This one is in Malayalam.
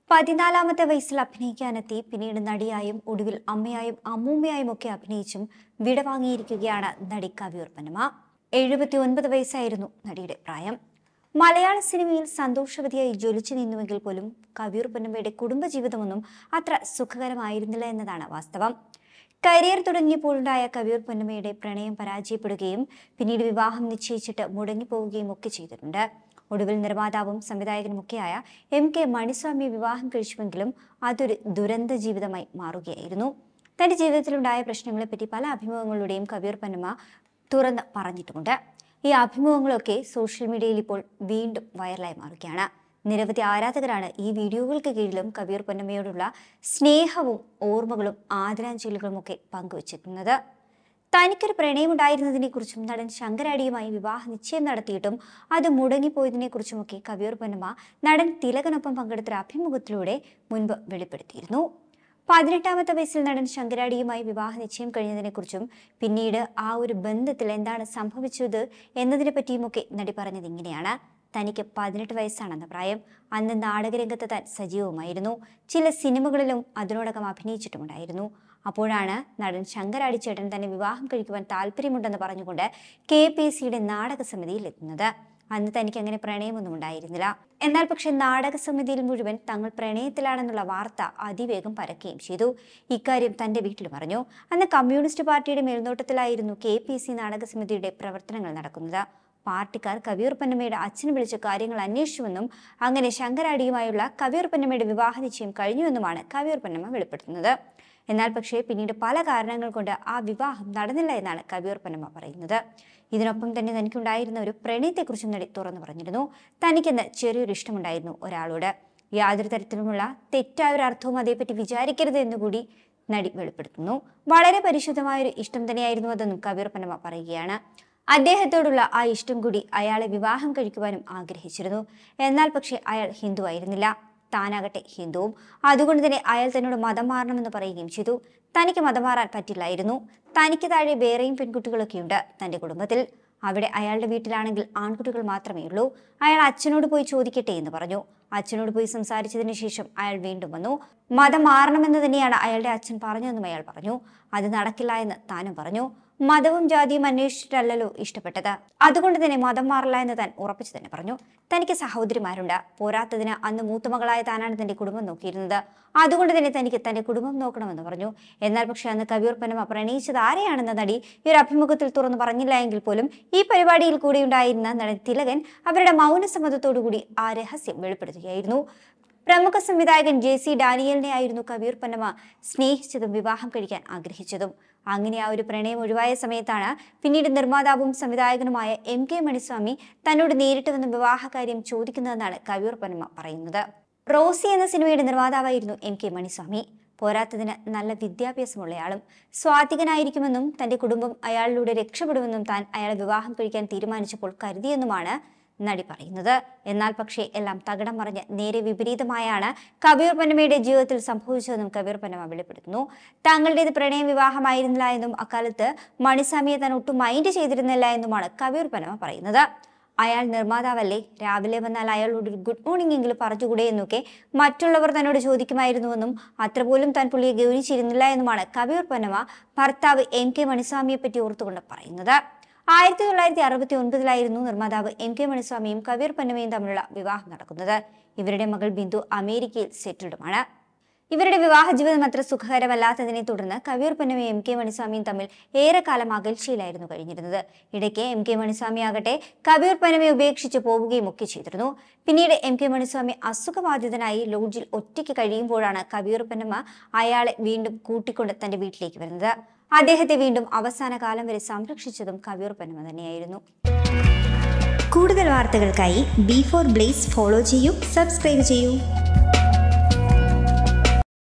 പതിനാലാമത്തെ വയസ്സിൽ അഭിനയിക്കാനെത്തി പിന്നീട് നടിയായും ഒടുവിൽ അമ്മയായും അമ്മൂമ്മയായും ഒക്കെ അഭിനയിച്ചും വിടവാങ്ങിയിരിക്കുകയാണ് നടി കവിയൂർ പന്നമ്മ എഴുപത്തി ഒൻപത് വയസ്സായിരുന്നു നടിയുടെ പ്രായം മലയാള സിനിമയിൽ സന്തോഷവതിയായി ജ്വലിച്ചു നിന്നുവെങ്കിൽ പോലും കവിയൂർ പൊന്നമ്മയുടെ കുടുംബജീവിതമൊന്നും അത്ര സുഖകരമായിരുന്നില്ല എന്നതാണ് വാസ്തവം കരിയർ തുടങ്ങിയപ്പോഴുണ്ടായ കവിയൂർ പൊന്നമ്മയുടെ പ്രണയം പരാജയപ്പെടുകയും പിന്നീട് വിവാഹം നിശ്ചയിച്ചിട്ട് മുടങ്ങിപ്പോവുകയും ഒക്കെ ചെയ്തിട്ടുണ്ട് ഒടുവിൽ നിർമ്മാതാവും സംവിധായകനുമൊക്കെയായ എം കെ മണിസ്വാമി വിവാഹം കഴിച്ചുവെങ്കിലും അതൊരു ദുരന്ത ജീവിതമായി മാറുകയായിരുന്നു തന്റെ ജീവിതത്തിലുണ്ടായ പ്രശ്നങ്ങളെപ്പറ്റി പല അഭിമുഖങ്ങളിലൂടെയും കവിയൂർ പന്നമ്മ തുറന്ന് പറഞ്ഞിട്ടുമുണ്ട് ഈ അഭിമുഖങ്ങളൊക്കെ സോഷ്യൽ മീഡിയയിൽ ഇപ്പോൾ വീണ്ടും വൈറലായി മാറുകയാണ് നിരവധി ആരാധകരാണ് ഈ വീഡിയോകൾക്ക് കീഴിലും കബീർ പൊന്നമ്മയോടുള്ള സ്നേഹവും ഓർമ്മകളും ആദരാഞ്ജലികളും ഒക്കെ പങ്കുവച്ചിരുന്നത് തനിക്കൊരു പ്രണയമുണ്ടായിരുന്നതിനെക്കുറിച്ചും നടൻ ശങ്കരാടിയുമായി വിവാഹ നിശ്ചയം നടത്തിയിട്ടും അത് മുടങ്ങിപ്പോയതിനെക്കുറിച്ചുമൊക്കെ കവിയൂർ പൊന്നമ്മ നടൻ തിലകനൊപ്പം പങ്കെടുത്തൊരു അഭിമുഖത്തിലൂടെ മുൻപ് വെളിപ്പെടുത്തിയിരുന്നു പതിനെട്ടാമത്തെ വയസ്സിൽ നടൻ ശങ്കരാടിയുമായി വിവാഹ നിശ്ചയം കഴിഞ്ഞതിനെക്കുറിച്ചും പിന്നീട് ആ ഒരു ബന്ധത്തിൽ എന്താണ് സംഭവിച്ചത് എന്നതിനെ പറ്റിയുമൊക്കെ നടി പറഞ്ഞത് ഇങ്ങനെയാണ് തനിക്ക് പതിനെട്ട് വയസ്സാണെന്ന പ്രായം അന്ന് നാടകരംഗത്ത് താൻ സജീവമായിരുന്നു ചില സിനിമകളിലും അതിനോടകം അഭിനയിച്ചിട്ടുമുണ്ടായിരുന്നു അപ്പോഴാണ് നടൻ ശങ്കരാടി ചേട്ടൻ തന്നെ വിവാഹം കഴിക്കുവാൻ താല്പര്യമുണ്ടെന്ന് പറഞ്ഞുകൊണ്ട് കെ പി എസ് സിയുടെ നാടക സമിതിയിൽ എത്തുന്നത് അന്ന് തനിക്ക് അങ്ങനെ പ്രണയമൊന്നും ഉണ്ടായിരുന്നില്ല എന്നാൽ പക്ഷെ നാടക സമിതിയിൽ മുഴുവൻ തങ്ങൾ പ്രണയത്തിലാണെന്നുള്ള വാർത്ത അതിവേഗം പരക്കുകയും ചെയ്തു ഇക്കാര്യം തന്റെ വീട്ടിൽ പറഞ്ഞു അന്ന് കമ്മ്യൂണിസ്റ്റ് പാർട്ടിയുടെ മേൽനോട്ടത്തിലായിരുന്നു കെ പി സി നാടക സമിതിയുടെ പ്രവർത്തനങ്ങൾ നടക്കുന്നത് പാർട്ടിക്കാർ കവിയൂർ പന്നമ്മയുടെ അച്ഛനെ വിളിച്ച കാര്യങ്ങൾ അന്വേഷിച്ചുവെന്നും അങ്ങനെ ശങ്കരാടിയുമായുള്ള കവിയൂർ പന്നമ്മയുടെ വിവാഹ നിശ്ചയം കഴിഞ്ഞുവെന്നുമാണ് കവിയൂർ പന്നമ്മ വെളിപ്പെടുത്തുന്നത് എന്നാൽ പക്ഷേ പിന്നീട് പല കാരണങ്ങൾ കൊണ്ട് ആ വിവാഹം നടന്നില്ല എന്നാണ് കവിയൂർ പന്നമ്മ പറയുന്നത് ഇതിനൊപ്പം തന്നെ തനിക്കുണ്ടായിരുന്ന ഒരു പ്രണയത്തെക്കുറിച്ചും നടി തുറന്നു പറഞ്ഞിരുന്നു തനിക്കെന്ന് ചെറിയൊരു ഇഷ്ടമുണ്ടായിരുന്നു ഒരാളോട് യാതൊരു തരത്തിലുമുള്ള തെറ്റായ ഒരു അർത്ഥവും അതേപ്പറ്റി വിചാരിക്കരുത് എന്നുകൂടി നടി വെളിപ്പെടുത്തുന്നു വളരെ പരിശുദ്ധമായ ഒരു ഇഷ്ടം തന്നെയായിരുന്നു അതെന്നും കബീർ പന്നമ്മ പറയുകയാണ് അദ്ദേഹത്തോടുള്ള ആ ഇഷ്ടം കൂടി അയാളെ വിവാഹം കഴിക്കുവാനും ആഗ്രഹിച്ചിരുന്നു എന്നാൽ പക്ഷേ അയാൾ ഹിന്ദു ആയിരുന്നില്ല താനാകട്ടെ ഹിന്ദുവും അതുകൊണ്ട് തന്നെ അയാൾ തന്നോട് മതം മാറണമെന്ന് പറയുകയും ചെയ്തു തനിക്ക് മതം മാറാൻ പറ്റില്ലായിരുന്നു തനിക്ക് താഴെ വേറെയും പെൺകുട്ടികളൊക്കെയുണ്ട് തന്റെ കുടുംബത്തിൽ അവിടെ അയാളുടെ വീട്ടിലാണെങ്കിൽ ആൺകുട്ടികൾ മാത്രമേ ഉള്ളൂ അയാൾ അച്ഛനോട് പോയി ചോദിക്കട്ടെ എന്ന് പറഞ്ഞു അച്ഛനോട് പോയി സംസാരിച്ചതിന് ശേഷം അയാൾ വീണ്ടും വന്നു മതം മാറണമെന്ന് തന്നെയാണ് അയാളുടെ അച്ഛൻ പറഞ്ഞതെന്നും അയാൾ പറഞ്ഞു അത് നടക്കില്ല എന്ന് താനും പറഞ്ഞു മതവും ജാതിയും അന്വേഷിച്ചിട്ടല്ലല്ലോ ഇഷ്ടപ്പെട്ടത് അതുകൊണ്ട് തന്നെ മതം മാറില്ല എന്ന് താൻ ഉറപ്പിച്ചു തന്നെ പറഞ്ഞു തനിക്ക് സഹോദരിമാരുണ്ട് പോരാത്തതിന് അന്ന് മൂത്തമകളായ താനാണ് തന്റെ കുടുംബം നോക്കിയിരുന്നത് അതുകൊണ്ട് തന്നെ തനിക്ക് തന്റെ കുടുംബം നോക്കണമെന്ന് പറഞ്ഞു എന്നാൽ പക്ഷേ അന്ന് കവിയൂർ പനമ പ്രണയിച്ചത് ആരെയാണെന്ന നടി ഈ ഒരു അഭിമുഖത്തിൽ തുറന്നു പറഞ്ഞില്ല എങ്കിൽ പോലും ഈ പരിപാടിയിൽ കൂടി ഉണ്ടായിരുന്ന നടൻ തിലകൻ അവരുടെ മൗനസമ്മതത്തോടു കൂടി ആ രഹസ്യം വെളിപ്പെടുത്തുകയായിരുന്നു പ്രമുഖ സംവിധായകൻ ജെ സി ഡാനിയലിനെ ആയിരുന്നു കബീർ പന്നമ്മ സ്നേഹിച്ചതും വിവാഹം കഴിക്കാൻ ആഗ്രഹിച്ചതും അങ്ങനെ ആ ഒരു പ്രണയം ഒഴിവായ സമയത്താണ് പിന്നീട് നിർമ്മാതാവും സംവിധായകനുമായ എം കെ മണിസ്വാമി തന്നോട് നേരിട്ട് വന്ന് വിവാഹകാര്യം ചോദിക്കുന്നതെന്നാണ് കബീർ പന്നമ്മ പറയുന്നത് റോസി എന്ന സിനിമയുടെ നിർമ്മാതാവായിരുന്നു എം കെ മണിസ്വാമി പോരാത്തതിന് നല്ല വിദ്യാഭ്യാസമുള്ളയാളും സ്വാധികനായിരിക്കുമെന്നും തന്റെ കുടുംബം അയാളിലൂടെ രക്ഷപ്പെടുമെന്നും താൻ അയാളെ വിവാഹം കഴിക്കാൻ തീരുമാനിച്ചപ്പോൾ കരുതിയെന്നുമാണ് നടി പറയുന്നത് എന്നാൽ പക്ഷേ എല്ലാം തകിടം മറിഞ്ഞ് നേരെ വിപരീതമായാണ് കബീർ പന്നമ്മയുടെ ജീവിതത്തിൽ സംഭവിച്ചതെന്നും കബീർ പന്നമ്മ വെളിപ്പെടുത്തുന്നു തങ്ങളുടേത് പ്രണയ വിവാഹമായിരുന്നില്ല എന്നും അക്കാലത്ത് മണിസ്വാമിയെ താൻ ഒട്ടും മൈൻഡ് ചെയ്തിരുന്നില്ല എന്നുമാണ് കബീർ പന്നമ്മ പറയുന്നത് അയാൾ നിർമ്മാതാവല്ലേ രാവിലെ വന്നാൽ അയാളോട് ഒരു ഗുഡ് മോർണിംഗ് എങ്കിലും പറഞ്ഞുകൂടെ എന്നൊക്കെ മറ്റുള്ളവർ തന്നോട് ചോദിക്കുമായിരുന്നുവെന്നും അത്ര പോലും താൻ പുള്ളിയെ ഗൗനിച്ചിരുന്നില്ല എന്നുമാണ് കബീർ പന്നമ്മ ഭർത്താവ് എം കെ മണിസ്വാമിയെ പറ്റി ഓർത്തുകൊണ്ട് പറയുന്നത് ആയിരത്തി തൊള്ളായിരത്തി അറുപത്തി ഒൻപതിലായിരുന്നു നിർമ്മാതാവ് എം കെ മണിസ്വാമിയും കബീർ പന്നമയും തമ്മിലുള്ള വിവാഹം നടക്കുന്നത് ഇവരുടെ മകൾ ബിന്ദു അമേരിക്കയിൽ സെറ്റിൽഡുമാണ് ഇവരുടെ വിവാഹ ജീവിതം അത്ര സുഖകരമല്ലാത്തതിനെ തുടർന്ന് കബീർ പന്നമയും എം കെ മണിസ്വാമിയും തമ്മിൽ ഏറെക്കാലം അകൽച്ചയിലായിരുന്നു കഴിഞ്ഞിരുന്നത് ഇടയ്ക്ക് എം കെ മണിസ്വാമി ആകട്ടെ കബീർ പന്നമയെ ഉപേക്ഷിച്ച് പോവുകയും ഒക്കെ ചെയ്തിരുന്നു പിന്നീട് എം കെ മണിസ്വാമി അസുഖബാധിതനായി ലോഡ്ജിൽ ഒറ്റയ്ക്ക് കഴിയുമ്പോഴാണ് കബീർ പന്നമ്മ അയാളെ വീണ്ടും കൂട്ടിക്കൊണ്ട് തന്റെ വീട്ടിലേക്ക് വരുന്നത് അദ്ദേഹത്തെ വീണ്ടും അവസാന കാലം വരെ സംരക്ഷിച്ചതും കബീർ പന്നമ്മ തന്നെയായിരുന്നു കൂടുതൽ വാർത്തകൾക്കായി ബി ഫോർ ബ്ലേസ് ഫോളോ ചെയ്യൂ സബ്സ്ക്രൈബ് ചെയ്യൂ